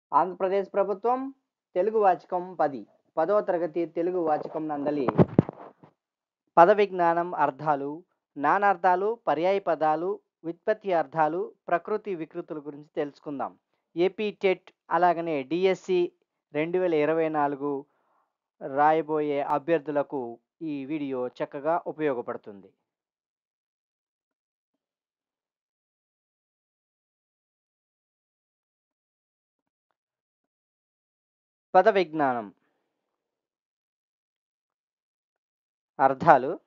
ఆంధ్రప్రదేశ్ ప్రభుత్వం తెలుగు వాచకం పది పదవ తరగతి తెలుగు వాచకం నందలి పద విజ్ఞానం అర్థాలు నానార్థాలు పర్యాయ పదాలు వ్యుత్పత్తి అర్థాలు ప్రకృతి వికృతుల గురించి తెలుసుకుందాం ఏపీ టెట్ అలాగనే డిఎస్సి రెండు వేల ఇరవై నాలుగు రాయబోయే అభ్యర్థులకు ఈ వీడియో చక్కగా ఉపయోగపడుతుంది పద విజ్ఞానం అర్థాలు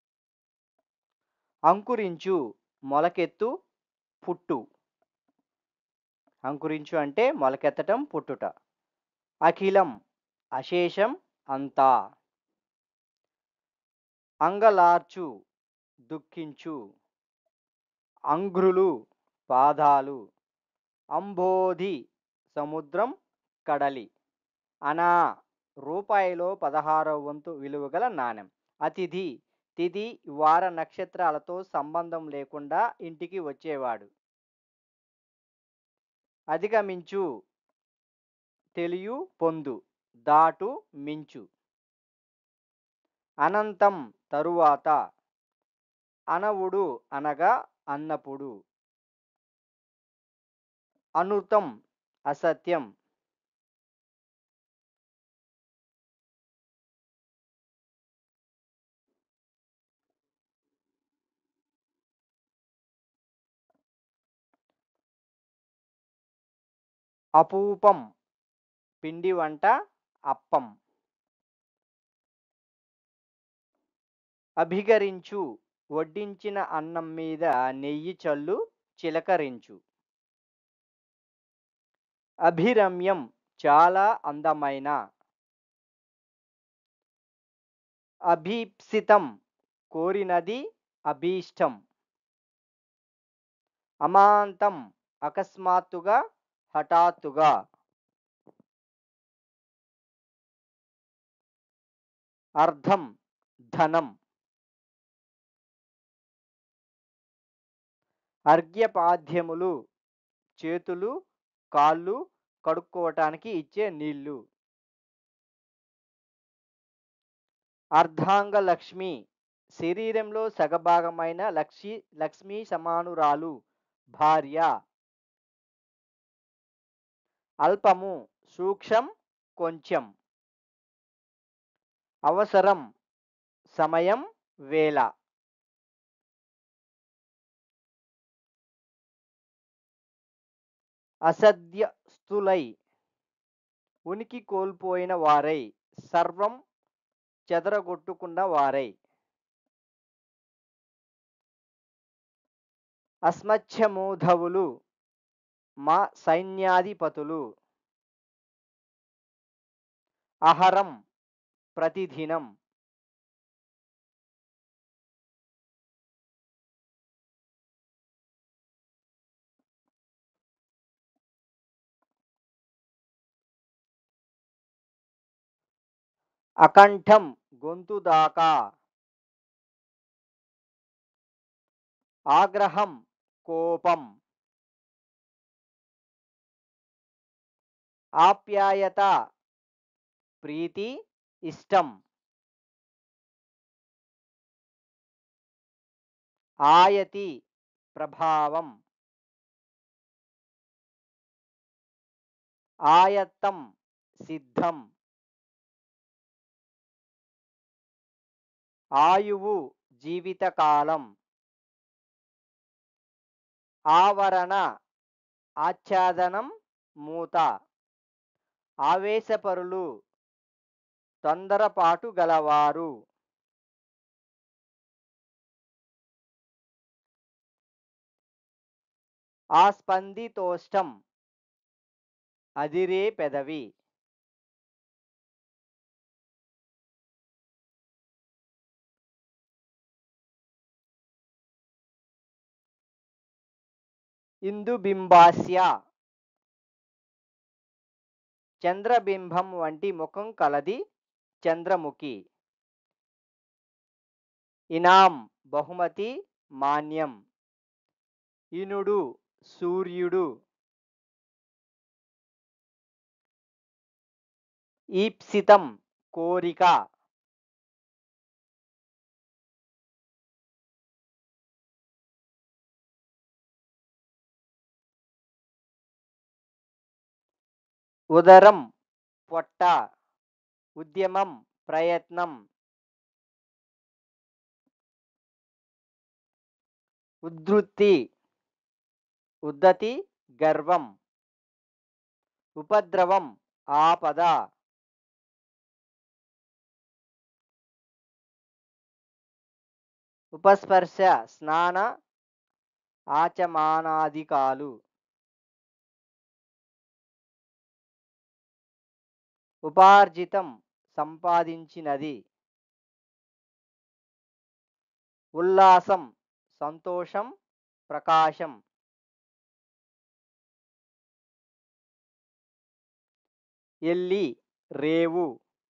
అంకురించు మొలకెత్తు పుట్టు అంకురించు అంటే మొలకెత్తటం పుట్టుట అఖిలం అశేషం అంతా అంగలార్చు దుఃఖించు అంఘ్రులు పాదాలు అంబోధి సముద్రం కడలి అనా రూపాయిలో పదహారవ వంతు విలువ గల నాణెం అతిథి తిథి వార నక్షత్రాలతో సంబంధం లేకుండా ఇంటికి వచ్చేవాడు అధిగమించు తెలియు పొందు దాటు మించు అనంతం తరువాత అనవుడు అనగా అన్నపుడు అనృతం అసత్యం అపూపం పిండి వంట అప్పం అభిగరించు వడ్డించిన అన్నం మీద నెయ్యి చల్లు చిలకరించు అభిరమ్యం చాలా అందమైన అభీప్సితం కోరినది అభీష్టం అమాంతం అకస్మాత్తుగా హఠాత్తుగా అర్థం ధనం అర్ఘ్యపాద్యములు చేతులు కాళ్ళు కడుక్కోవటానికి ఇచ్చే నీళ్లు అర్ధాంగ లక్ష్మి శరీరంలో సగభాగమైన లక్ష్మి లక్ష్మీ సమానురాలు భార్య అల్పము సూక్ష్మం కొంచెం అవసరం సమయం వేళ అసద్యస్తులై ఉనికి కోల్పోయిన వారై సర్వం చెదరగొట్టుకున్న వారై అస్మచ్చమూధవులు మా సైన్యాధిపతులు అహరం ప్రతిదినం అకంఠం గొంతు దాకా ఆగ్రహం కోపం ఆప్యాయత ప్రీతి ఇష్టం ఆయతి ప్రభావం ఆయత్తం సిద్ధం ఆయువు జీవితకాలం ఆవరణ ఆచ్ఛాదనం మూత ఆవేశపరులు తొందరపాటు గలవారు ఆస్పందితోష్టం అదిరే పెదవి ఇందుబింబాస్య చంద్రబింబం వంటి ముఖం కలది చంద్రముఖి ఇనాం బహుమతి మాన్యం ఇనుడు సూర్యుడు ఈప్సితం కోరిక ఉదరం పొట్ట ఉద్యమం ప్రయత్నం ఉద్ధృతి ఉద్ధతి గర్వం ఉపద్రవం ఆపద ఉపస్పర్శ స్నాన ఆచమానాదికాలు ఉపార్జితం సంపాదించినది ఉల్లాసం సంతోషం ప్రకాశం ఎల్లి రేవు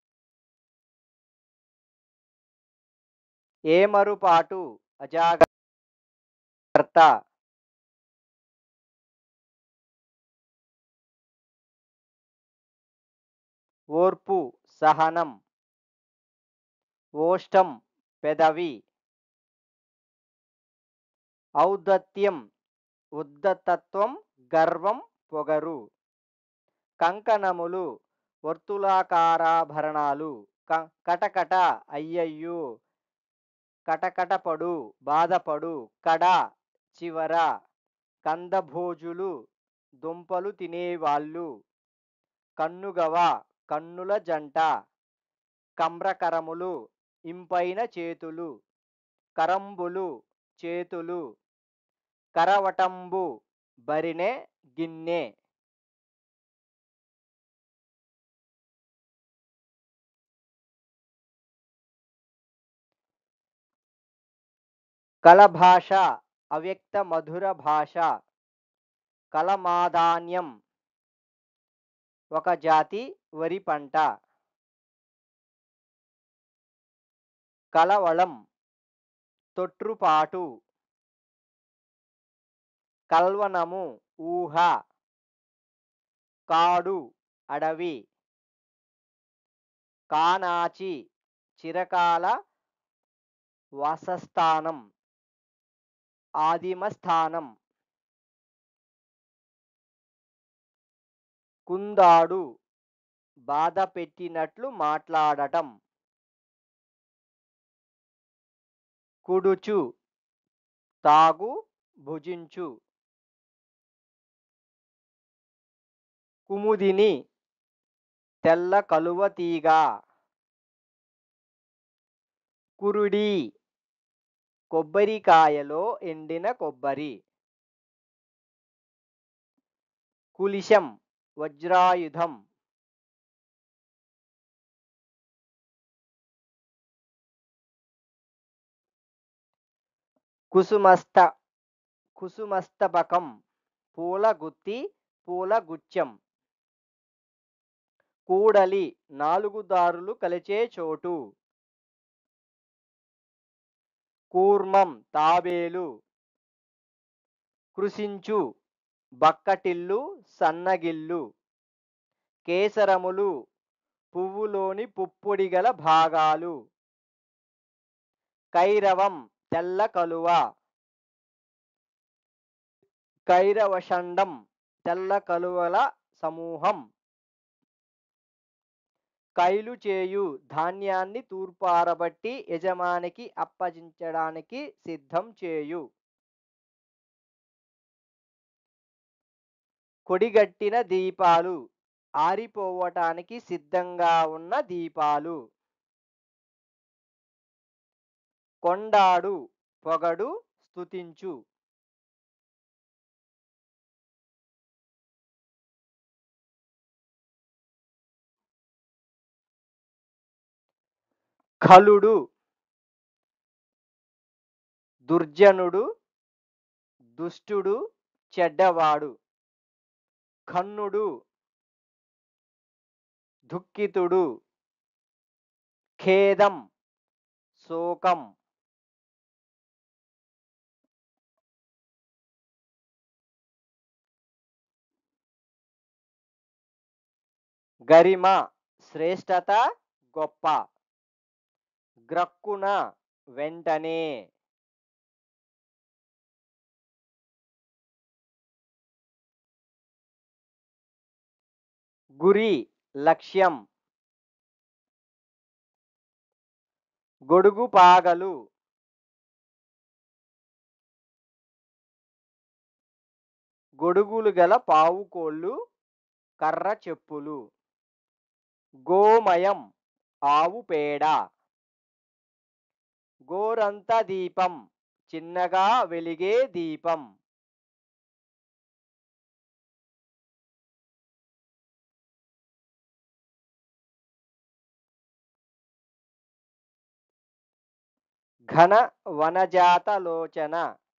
ఏమరుపాటు అజాగ్రత్త ఓర్పు సహనం ఓష్టం పెదవి ఔద్ధత్యం ఉద్ధతత్వం గర్వం పొగరు కంకణములు వర్తులాకారాభరణాలు క- కటకట అయ్యయ్యో కటకటపడు బాధపడు కడ చివర కందభోజులు దుంపలు తినేవాళ్ళు కన్నుగవ కన్నుల జంట కమ్రకరములు ఇంపైన చేతులు కరంబులు చేతులు కరవటంబు బరినె గిన్నె కలభాష అవ్యక్త మధుర భాష కలమాధాన్యం ఒక జాతి వరి పంట కలవళం తొట్రుపాటు కల్వనము ఊహ కాడు అడవి కానాచి చిరకాల వాసస్థానం ఆదిమ స్థానం కుందాడు బాధ పెట్టినట్లు మాట్లాడటం కుడుచు తాగు భుజించు కుముదిని తెల్ల కలువ తీగ కురుడి కొబ్బరికాయలో ఎండిన కొబ్బరి కులిశం వజ్రాయుధం కుసుమస్త కుసుమస్తబకం పూల గుత్తి పూల గుచ్ఛం కూడలి నాలుగు దారులు కలిచే చోటు కూర్మం తాబేలు కృషించు బక్కటిల్లు సన్నగిల్లు కేసరములు పువ్వులోని పుప్పొడి గల భాగాలు కైరవం తెల్ల కలువ కైరవషండం తెల్ల కలువల సమూహం కైలు చేయు ధాన్యాన్ని తూర్పారబట్టి యజమానికి అప్పగించడానికి సిద్ధం చేయు కొడిగట్టిన దీపాలు ఆరిపోవటానికి సిద్ధంగా ఉన్న దీపాలు కొండాడు పొగడు స్తుతించు ఖలుడు దుర్జనుడు దుష్టుడు చెడ్డవాడు ఖన్నుడు దుఃఖితుడు ఖేదం శోకం గరిమ శ్రేష్టత గొప్ప గ్రక్కున వెంటనే గురి లక్ష్యం గొడుగు పాగలు గొడుగులు గల పావుకోళ్ళు కర్ర చెప్పులు గోమయం ఆవు పేడ గోరంత దీపం చిన్నగా వెలిగే దీపం ఘన వనజాతలోచన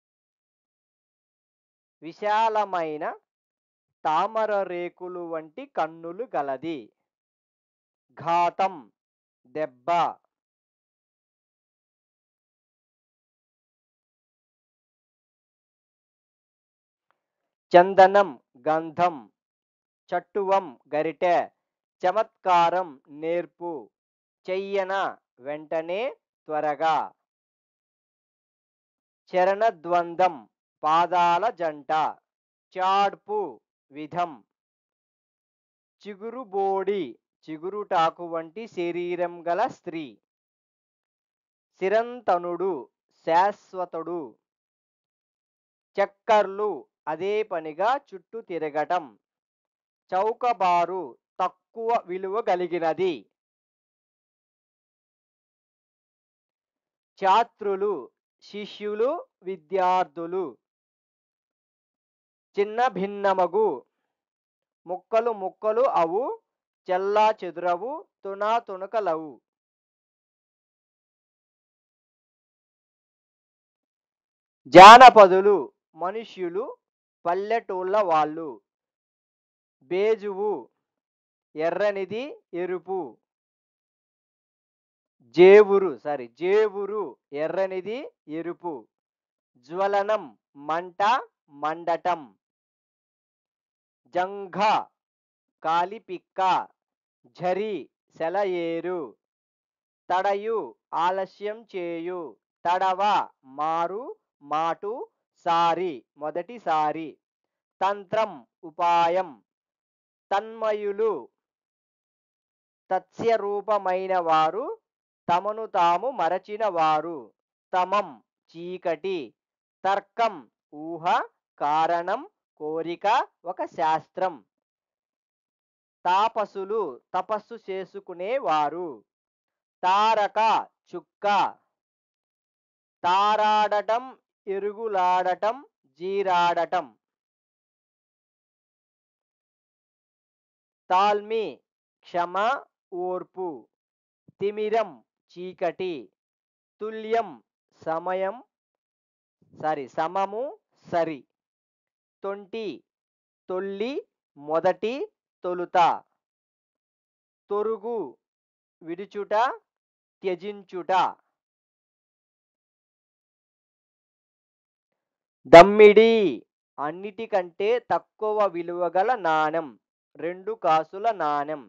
విశాలమైన తామర రేకులు వంటి కన్నులు గలది ఘాతం దెబ్బ చందనం గంధం చట్టువం గరిటె చమత్కారం నేర్పు చెయ్యన వెంటనే త్వరగా చరణద్వందం పాదాల జంట చాడ్పు విధం చిగురుబోడి చిగురుటాకు వంటి శరీరం గల స్త్రీ సిరంతనుడు శాశ్వతుడు చక్కర్లు అదే పనిగా చుట్టూ తిరగటం చౌకబారు తక్కువ విలువ కలిగినది ఛాత్రులు శిష్యులు విద్యార్థులు చిన్న భిన్నమగు ముక్కలు ముక్కలు అవు చెల్లా చెదురవు తునా తునకలవు జానపదులు మనుష్యులు పల్లెటూళ్ళ వాళ్ళు బేజువు ఎర్రనిది ఎరుపు జేవురు సారీ జేవురు ఎర్రనిది ఎరుపు జ్వలనం మంట మండటం జంఘ కాలిపిక్క ఝరి సెలయేరు తడయు ఆలస్యం చేయు తడవ మారు మాటు సారి మొదటిసారి తంత్రం ఉపాయం తన్మయులు తత్స్యరూపమైన వారు తమను తాము మరచిన వారు తమం చీకటి తర్కం ఊహ కారణం కోరిక ఒక శాస్త్రం తాపసులు తపస్సు చేసుకునేవారు తారక చుక్క తారాడటం ఎరుగులాడటం జీరాడటం తాల్మి క్షమ ఓర్పు తిమిరం చీకటి తుల్యం సమయం సారీ సమము సరి తొంటి తొల్లి మొదటి తొలుత తొరుగు విడుచుట త్యజించుట దమ్మిడి అన్నిటికంటే తక్కువ విలువ గల నాణెం రెండు కాసుల నాణెం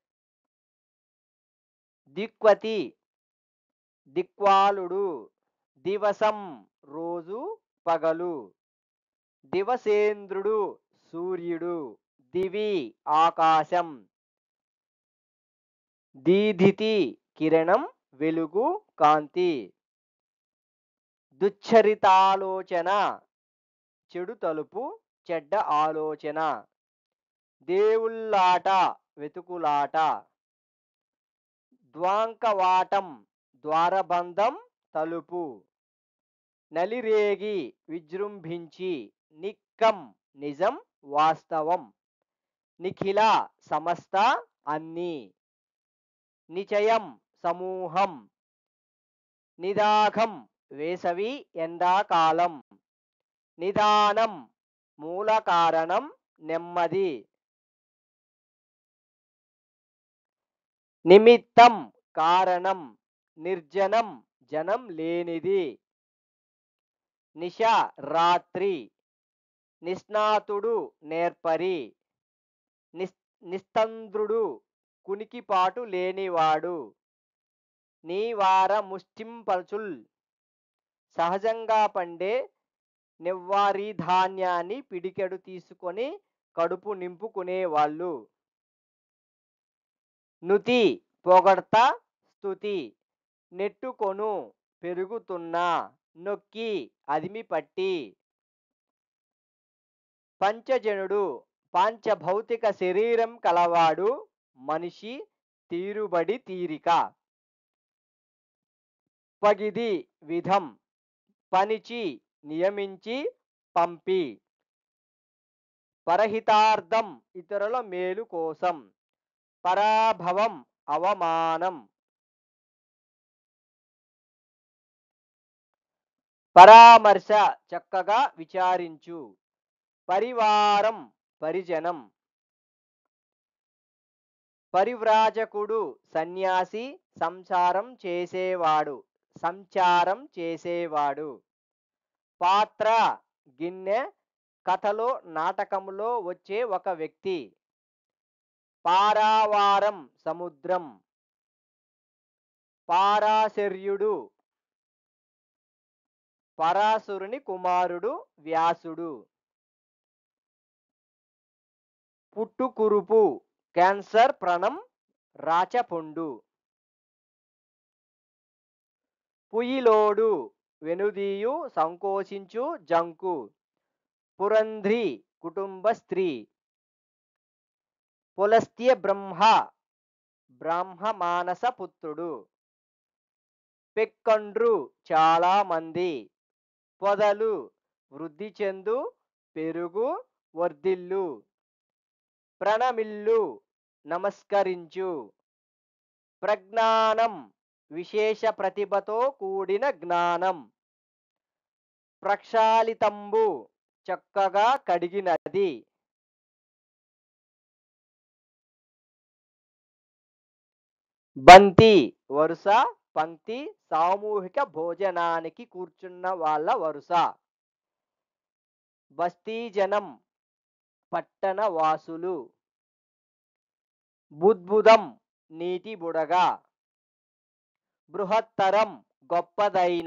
దిక్వతి దిక్వాలుడు దివసం రోజు పగలు దివసేంద్రుడు సూర్యుడు దివి ఆకాశం దీధితి కిరణం వెలుగు కాంతి దుచ్చరితాలోచన చెడు తలుపు చెడ్డ ఆలోచన దేవుళ్ళాట వెతుకులాట ద్వాంకవాటం ద్వారబంధం తలుపు నలిరేగి విజృంభించి నిక్కం నిజం వాస్తవం నిఖిల సమస్త అన్ని నిచయం సమూహం నిదాఘం వేసవి ఎండాకాలం నిదానం మూల కారణం నెమ్మది నిమిత్తం కారణం నిర్జనం జనం లేనిది నిశ రాత్రి నిస్నాతుడు నేర్పరి నిస్ నిస్తంద్రుడు కునికిపాటు లేనివాడు నీవార ముష్టింపచుల్ సహజంగా పండే నివ్వారీ ధాన్యాన్ని పిడికెడు తీసుకొని కడుపు నింపుకునేవాళ్ళు నుతి పొగడ్త స్తుతి నెట్టుకొను పెరుగుతున్నా నొక్కి అదిమి పట్టి పంచజనుడు పాంచభౌతిక శరీరం కలవాడు మనిషి తీరుబడి తీరిక పగిది విధం పనిచి నియమించి పంపి పరహితార్థం ఇతరుల మేలు కోసం పరాభవం అవమానం పరామర్శ చక్కగా విచారించు పరివారం పరిజనం పరివ్రాజకుడు సన్యాసి సంసారం చేసేవాడు సంచారం చేసేవాడు పాత్ర గిన్నె కథలో నాటకంలో వచ్చే ఒక వ్యక్తి పారావారం సముద్రం పారాశర్యుడు పరాశురుని కుమారుడు వ్యాసుడు పుట్టుకురుపు క్యాన్సర్ ప్రణం రాచపొండు పుయిలోడు వెనుదీయు సంకోచించు జంకు పురంధ్రి కుటుంబ స్త్రీ పులస్త్య బ్రహ్మ బ్రాహ్మ మానస పుత్రుడు పెక్కండ్రు చాలా మంది పొదలు వృద్ధి చెందు పెరుగు వర్ధిల్లు ప్రణమిల్లు నమస్కరించు ప్రజ్ఞానం విశేష ప్రతిభతో కూడిన జ్ఞానం ప్రక్షాళితంబు చక్కగా కడిగినది బంతి వరుస పంక్తి సామూహిక భోజనానికి కూర్చున్న వాళ్ళ వరుస బస్తీజనం పట్టణ వాసులు బుద్బుదం నీటి బుడగ బృహత్తరం గొప్పదైన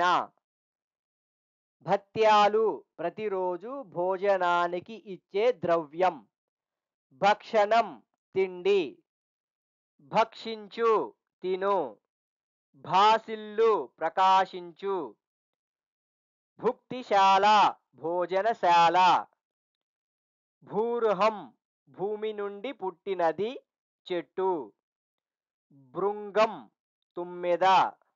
భత్యాలు ప్రతిరోజు భోజనానికి ఇచ్చే ద్రవ్యం భక్షణం తిండి భక్షించు తిను భాసిల్లు ప్రకాశించు భుక్తిశాల భోజనశాల భూర్హం భూమి నుండి పుట్టినది చెట్టు భృంగం తుమ్మెద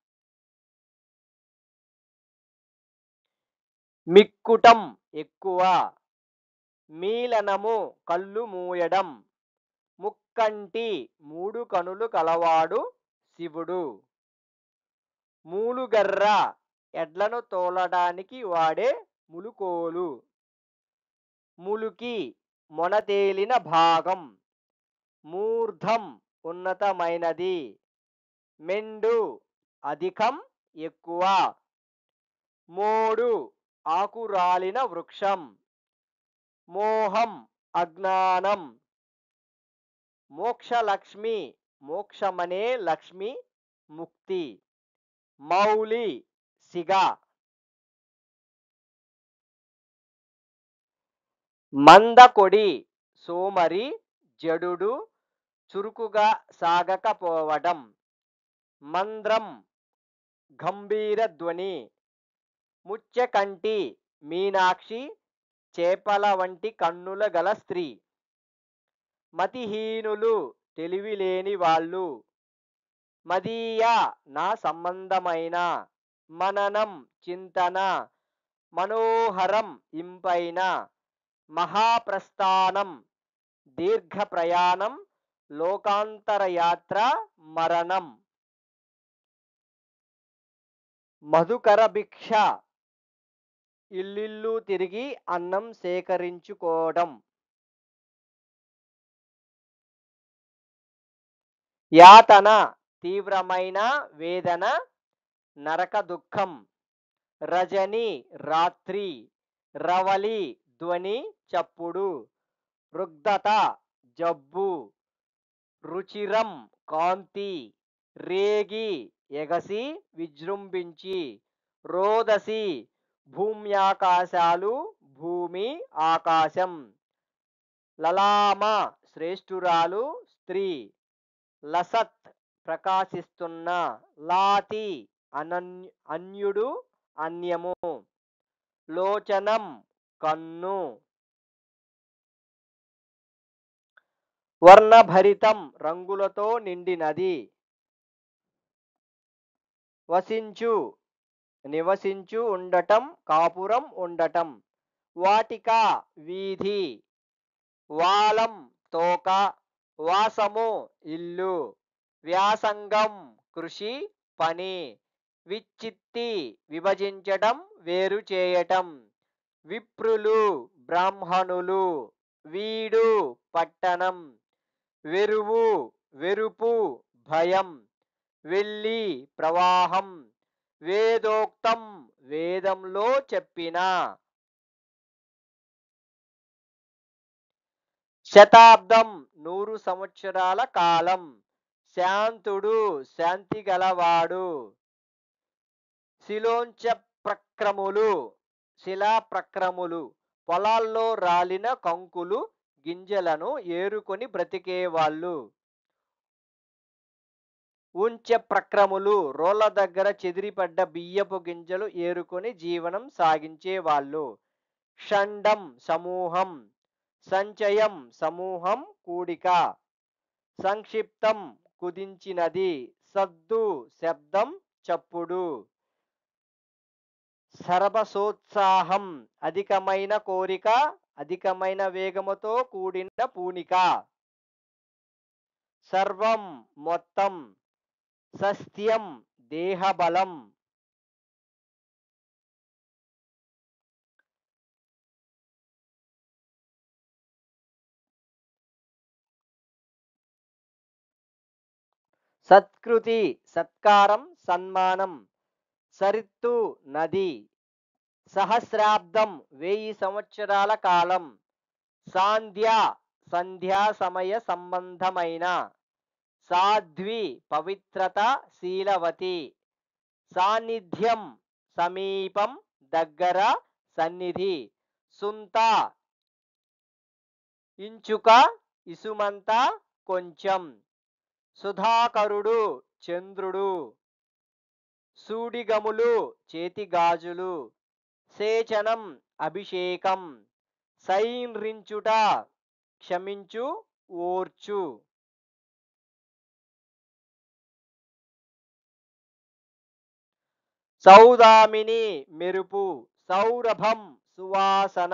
మిక్కుటం ఎక్కువ మీలనము కళ్ళు మూయడం ముక్కంటి మూడు కనులు కలవాడు శివుడు మూలుగర్ర ఎడ్లను తోలడానికి వాడే ములుకోలు ములుకి మొనతేలిన భాగం మూర్ధం ఉన్నతమైనది మెండు అధికం ఎక్కువ మోడు ఆకురాలిన వృక్షం మోహం అజ్ఞానం మోక్షలక్ష్మి మోక్షమనే లక్ష్మి ముక్తి మౌలి సిగ మందకొడి సోమరి జడుడు చురుకుగా సాగకపోవడం మంద్రం గంభీర ధ్వని ముచ్చెకంటి మీనాక్షి చేపల వంటి కన్నుల గల స్త్రీ మతిహీనులు తెలివిలేని వాళ్ళు మదీయ నా సంబంధమైన మననం చింతన మనోహరం ఇంపైన మహాప్రస్థానం దీర్ఘ ప్రయాణం లోకాంతరయాత్ర మరణం మధుకర భిక్ష ఇల్లిల్లు తిరిగి అన్నం సేకరించుకోవడం యాతన తీవ్రమైన వేదన నరక దుఃఖం రజని రాత్రి రవలి ధ్వని చప్పుడు రుగ్ధత జబ్బు రుచిరం కాంతి రేగి ఎగసి విజృంభించి రోదసి భూమ్యాకాశాలు భూమి ఆకాశం లలామ శ్రేష్ఠురాలు స్త్రీ లసత్ ప్రకాశిస్తున్న లాతి అనన్య అన్యుడు అన్యము లోచనం కన్ను వర్ణభరితం రంగులతో నిండినది వసించు నివసించు ఉండటం కాపురం ఉండటం వాటిక వీధి వాలం తోక వాసము ఇల్లు వ్యాసంగం కృషి పని విచ్చిత్తి విభజించటం వేరు చేయటం విప్రులు బ్రాహ్మణులు వీడు పట్టణం వెరువు వెరుపు భయం వెళ్ళి ప్రవాహం వేదోక్తం వేదంలో చెప్పిన శతాబ్దం నూరు సంవత్సరాల కాలం శాంతుడు శాంతి గలవాడు శిలోంచ ప్రక్రములు శిలా ప్రక్రములు పొలాల్లో రాలిన కంకులు గింజలను ఏరుకొని బ్రతికేవాళ్ళు ఉంచె ప్రక్రములు రోళ్ళ దగ్గర చెదిరిపడ్డ బియ్యపు గింజలు ఏరుకొని జీవనం సాగించేవాళ్ళు షండం సమూహం సంచయం సమూహం కూడిక సంక్షిప్తం కుదించినది సద్దు శబ్దం చప్పుడు సరబసోత్సాహం అధికమైన కోరిక అధికమైన వేగముతో కూడిన పూనిక సర్వం మొత్తం సస్త్యం దేహబలం సత్కృతి సత్కారం సన్మానం సరిత్తు నది సహస్రాబ్దం వెయ్యి సంవత్సరాల కాలం సాంధ్య సంధ్యా సమయ సంబంధమైన సాధ్వి పవిత్రత శీలవతి సాన్నిధ్యం సమీపం దగ్గర సన్నిధి సుంత ఇంచుక ఇసుమంత కొంచెం సుధాకరుడు చంద్రుడు సూడిగములు చేతిగాజులు సేచనం అభిషేకం సైన్రించుట క్షమించు ఓర్చు సౌదామిని మెరుపు సౌరభం సువాసన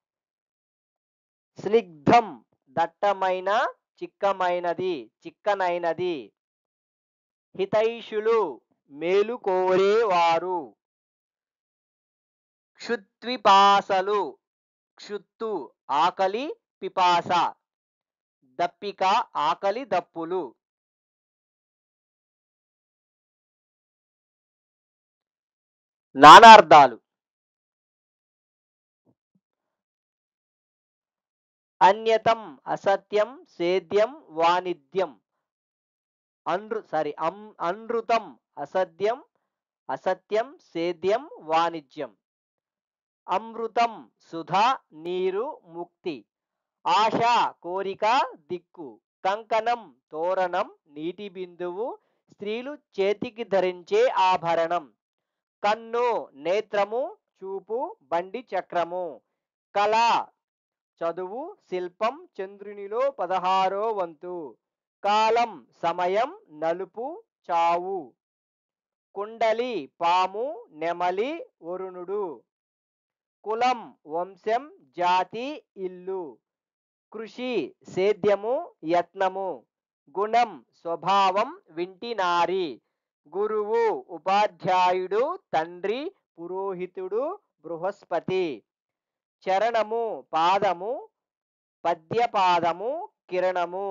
స్నిగ్ధం దట్టమైన చిక్కమైనది చిక్కనైనది హితైషులు మేలు కోరేవారు క్షుత్విపాసలు క్షుత్తు ఆకలి పిపాస దప్పిక ఆకలి దప్పులు నానార్థాలు అన్యతం అసత్యం సేద్యం వాణిజ్యం అనృ సారీ అం అనృతం అసత్యం అసత్యం సేద్యం వాణిజ్యం అమృతం సుధా నీరు ముక్తి ఆశ కోరిక దిక్కు కంకణం తోరణం నీటి బిందువు స్త్రీలు చేతికి ధరించే ఆభరణం కన్ను నేత్రము చూపు బండి చక్రము కళ చదువు శిల్పం చంద్రునిలో పదహారో వంతు కాలం సమయం నలుపు చావు కుండలి పాము నెమలి వరుణుడు కులం వంశం జాతి ఇల్లు కృషి సేద్యము యత్నము గుణం స్వభావం వింటినారి గురువు ఉపాధ్యాయుడు తండ్రి పురోహితుడు బృహస్పతి చరణము పాదము పద్యపాదము కిరణము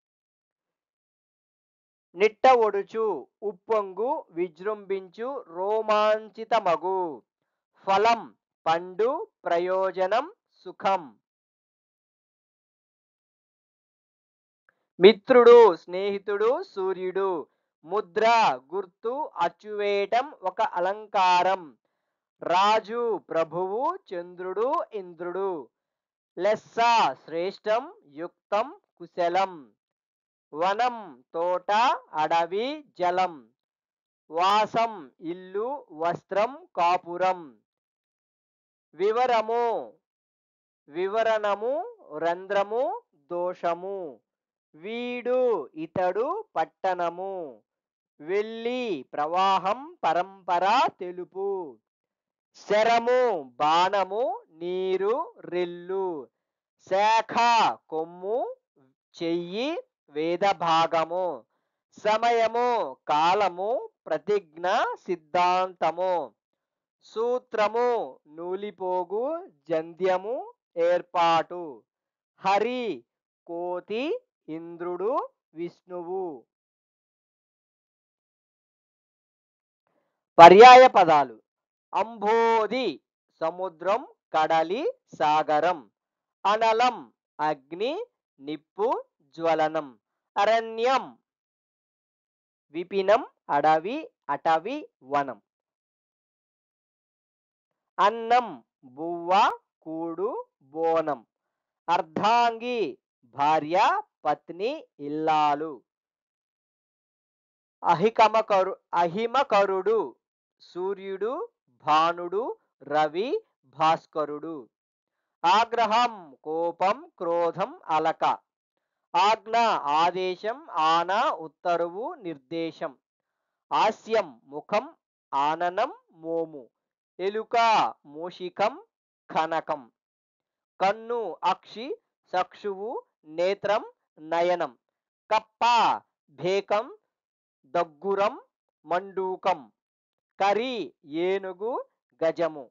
నిట్ట ఒడుచు ఉప్పొంగు విజృంభించు రోమాంచితమగు ఫలం పండు ప్రయోజనం సుఖం మిత్రుడు స్నేహితుడు సూర్యుడు ముద్ర గుర్తు అచ్చువేయటం ఒక అలంకారం రాజు ప్రభువు చంద్రుడు ఇంద్రుడు లెస్స శ్రేష్టం యుక్తం కుశలం వనం తోట అడవి జలం వాసం ఇల్లు వస్త్రం కాపురం వివరము వివరణము రంధ్రము దోషము వీడు ఇతడు పట్టణము వెళ్ళి ప్రవాహం పరంపర తెలుపు శరము బాణము నీరు రెల్లు శాఖ కొమ్ము చెయ్యి వేద భాగము సమయము కాలము ప్రతిజ్ఞ సిద్ధాంతము సూత్రము నూలిపోగు జంధ్యము ఏర్పాటు హరి కోతి ఇంద్రుడు విష్ణువు పర్యాయ పదాలు అంబోధి సముద్రం కడలి సాగరం అనలం అగ్ని నిప్పు జ్వలనం అరణ్యం విపినం అడవి అటవి వనం అన్నం బువ్వ కూడు బోనం అర్ధాంగి భార్య పత్ని ఇల్లాలు అహికమకరు అహిమకరుడు సూర్యుడు భానుడు రవి భాస్కరుడు ఆగ్రహం కోపం క్రోధం అలక ఆజ్ఞ ఆదేశం ఆన ఉత్తరువు నిర్దేశం హాస్యం ముఖం ఆననం మోము ఎలుక మూషికం కనకం కన్ను అక్షి చక్షువు నేత్రం నయనం కప్ప భేకం దగ్గురం మండూకం కరి ఏనుగు గజము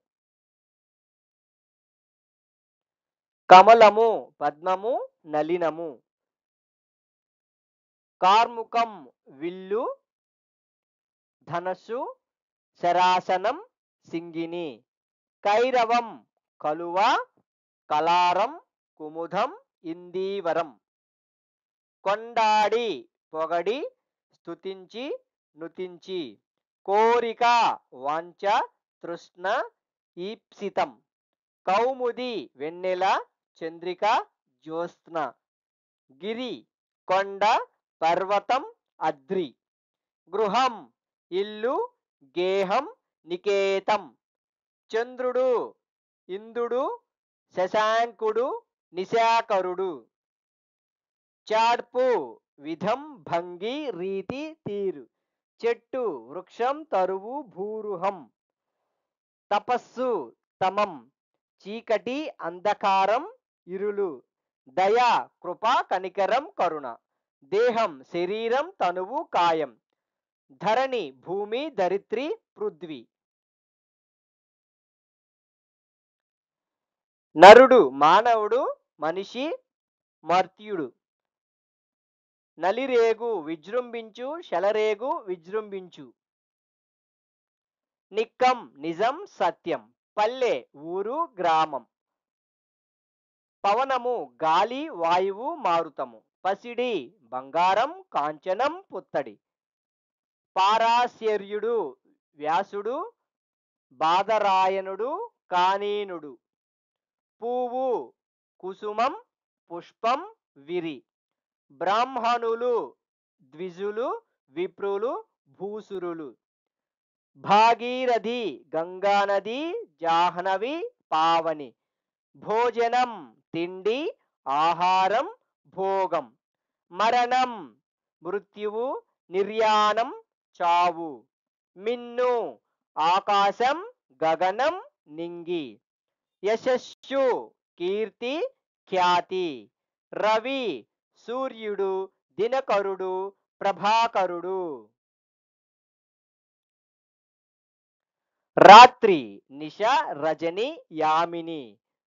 కమలము పద్మము నలినము కార్ముకం విల్లు ధనస్సు శరాసనం సింగిని కైరవం కలువ కలారం కుముదం ఇందీవరం కొండాడి పొగడి స్తుతించి నుతించి కోరిక వాంఛ తృష్ణ ఈప్సితం కౌముది వెన్నెల చంద్రిక జ్యోత్స్న గిరి కొండ పర్వతం అద్రి గృహం ఇల్లు గేహం నికేతం చంద్రుడు ఇందుడు శశాంకుడు నిశాకరుడు చాడ్పు విధం భంగి రీతి తీరు చెట్టు వృక్షం తరువు భూరుహం తపస్సు తమం చీకటి అంధకారం ఇరులు దయ కృప కనికరం కరుణ దేహం శరీరం తనువు కాయం ధరణి భూమి ధరిత్రి పృథ్వీ నరుడు మానవుడు మనిషి మర్త్యుడు నలిరేగు విజృంభించు శలరేగు విజృంభించు నిక్కం నిజం సత్యం పల్లె ఊరు గ్రామం పవనము గాలి వాయువు మారుతము పసిడి బంగారం కాంచనం పుత్తడి పారాశర్యుడు వ్యాసుడు బాదరాయణుడు కానీనుడు పువ్వు కుసుమం పుష్పం విరి బ్రాహ్మణులు ద్విజులు విప్రులు భూసురులు భాగీరథి గంగానది జాహ్నవి పావని భోజనం తిండి ఆహారం భోగం మరణం మృత్యువు నిర్యాణం చావు మిన్ను ఆకాశం గగనం నింగి యశస్సు కీర్తి ఖ్యాతి రవి సూర్యుడు దినకరుడు ప్రభాకరుడు రాత్రి నిశ రజని యామిని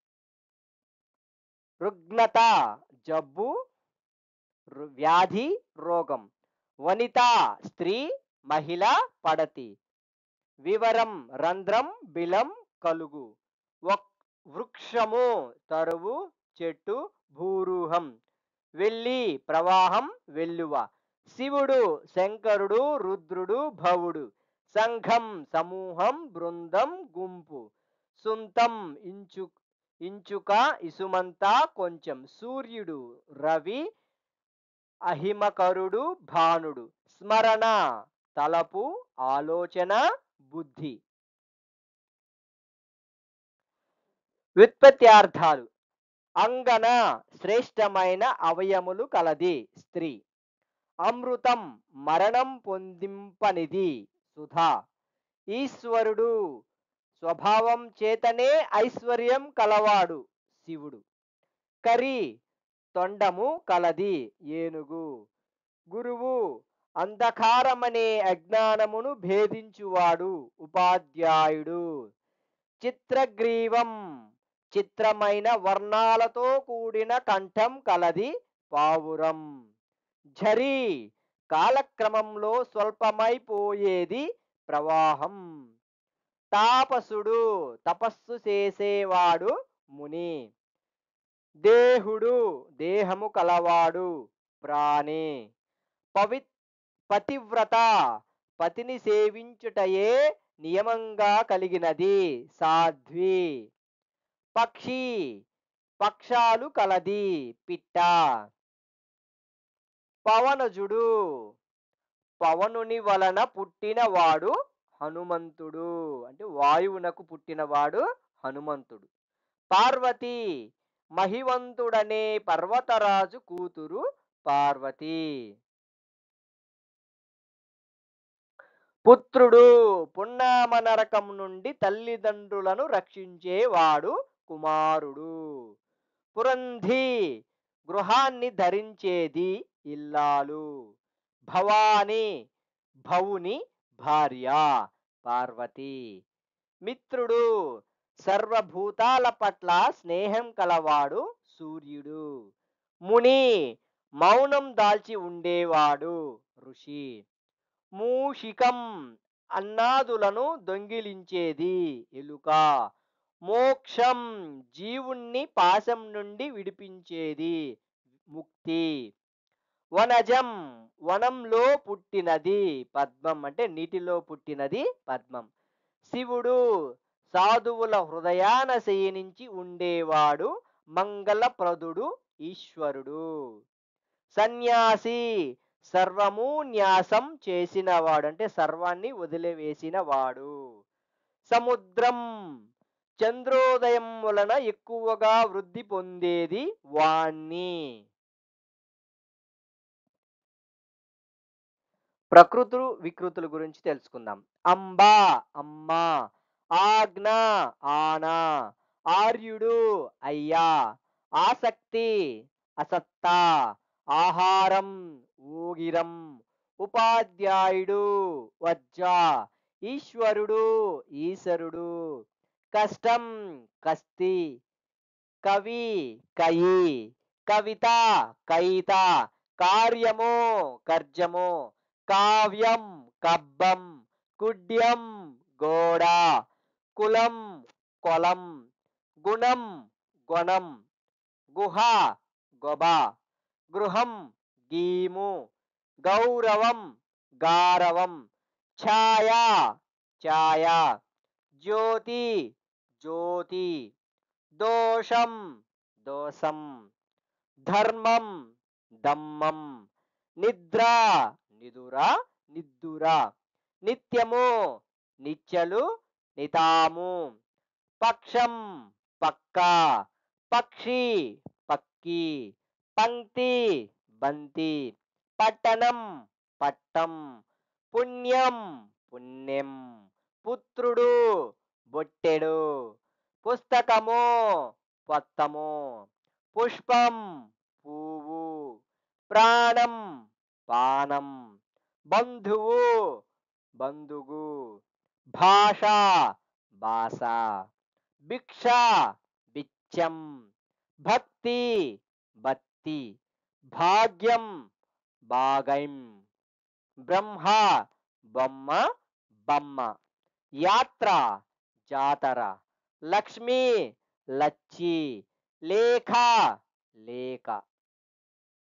రుగ్నత జబ్బు రు- వ్యాధి రోగం వనిత స్త్రీ మహిళ పడతి వివరం రంధ్రం బిలం కలుగు వక్- వృక్షము తరువు చెట్టు భూరూహం వెళ్ళి ప్రవాహం వెల్లువ శివుడు శంకరుడు రుద్రుడు భవుడు సంఘం సమూహం బృందం గుంపు సుంతం ఇంచు ఇంచుక ఇసుమంతా కొంచెం సూర్యుడు రవి అహిమకరుడు భానుడు స్మరణ తలపు ఆలోచన బుద్ధి వ్యుత్పత్త్యార్థాలు అంగన శ్రేష్టమైన అవయములు కలది స్త్రీ అమృతం మరణం పొందింపనిది సుధా ఈశ్వరుడు స్వభావం చేతనే ఐశ్వర్యం కలవాడు శివుడు కరి తొండము కలది ఏనుగు గురువు అంధకారమనే అజ్ఞానమును భేదించువాడు ఉపాధ్యాయుడు చిత్రగ్రీవం చిత్రమైన వర్ణాలతో కూడిన కంఠం కలది పావురం ఝరి కాలక్రమంలో స్వల్పమైపోయేది ప్రవాహం తాపసుడు తపస్సు చేసేవాడు ముని దేహుడు దేహము కలవాడు ప్రాణి పవి పతివ్రత పతిని సేవించుటయే నియమంగా కలిగినది సాధ్వి పక్షి పక్షాలు కలది పిట్ట పవనజుడు పవనుని వలన పుట్టినవాడు హనుమంతుడు అంటే వాయువునకు పుట్టినవాడు హనుమంతుడు పార్వతి మహివంతుడనే పర్వతరాజు కూతురు పార్వతి పుత్రుడు పున్నామ నరకం నుండి తల్లిదండ్రులను రక్షించేవాడు కుమారుడు పురంధి గృహాన్ని ధరించేది ఇల్లాలు భవాని భవుని భార్య పార్వతి మిత్రుడు సర్వభూతాల పట్ల స్నేహం కలవాడు సూర్యుడు ముని మౌనం దాల్చి ఉండేవాడు ఋషి మూషికం అన్నాదులను దొంగిలించేది ఎలుక మోక్షం జీవుణ్ణి పాశం నుండి విడిపించేది ముక్తి వనజం వనంలో పుట్టినది పద్మం అంటే నీటిలో పుట్టినది పద్మం శివుడు సాధువుల హృదయాన శయనించి ఉండేవాడు మంగళప్రదుడు ఈశ్వరుడు సన్యాసి సర్వము న్యాసం చేసినవాడు అంటే సర్వాన్ని వదిలివేసిన వాడు సముద్రం చంద్రోదయం వలన ఎక్కువగా వృద్ధి పొందేది వాణ్ణి ప్రకృతులు వికృతుల గురించి తెలుసుకుందాం అంబా అమ్మ ఆజ్ఞ ఆనా ఆర్యుడు అయ్యా ఆసక్తి అసత్త ఆహారం ఊగిరం ఉపాధ్యాయుడు వజ్జ ఈశ్వరుడు ఈశ్వరుడు కష్టం కస్తి కవి కయి కవిత కయిత కార్యము కర్జము కావ్యం కబ్బం కుడ్యం గోడ కులం కొలం గుణం గుణం గుహ గొబ గృహం గీము గౌరవం గారవం ఛాయ ఛాయ జ్యోతి జ్యోతి దోషం దోషం ధర్మం దమ్మం నిద్ర నిదుర నిద్దుర నిత్యము నిత్యలు నితాము పక్షం పక్క పక్షి పక్కి పంక్తి బంతి పట్టణం పట్టం పుణ్యం పుణ్యం పుత్రుడు బొట్టెడు పుస్తకము పొత్తము పుష్పం పువ్వు ప్రాణం పానం బంధువు బంధుగు భాష భాష భిక్ష బిచ్చం భక్తి బత్తి భాగ్యం భాగైం బ్రహ్మ బొమ్మ బమ్మ యాత్ర జాతర లక్ష్మి లచ్చి లేఖ లేఖ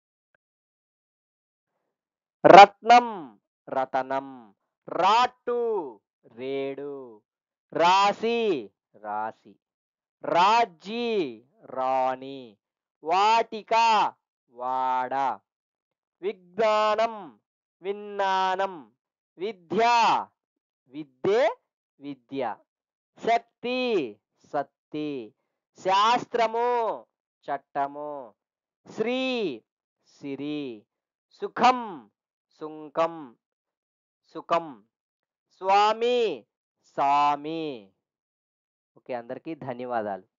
రత్నం రతనం రాటు రేడు రాశి రాశి రాజ్జి రాణి వాటిక వాడ విజ్ఞానం విజ్ఞానం విద్య విద్యే విద్య శక్తి సత్తి శాస్త్రము చట్టము శ్రీ సిరి సుఖం సుంకం సుఖం స్వామి సామి ఓకే అందరికీ ధన్యవాదాలు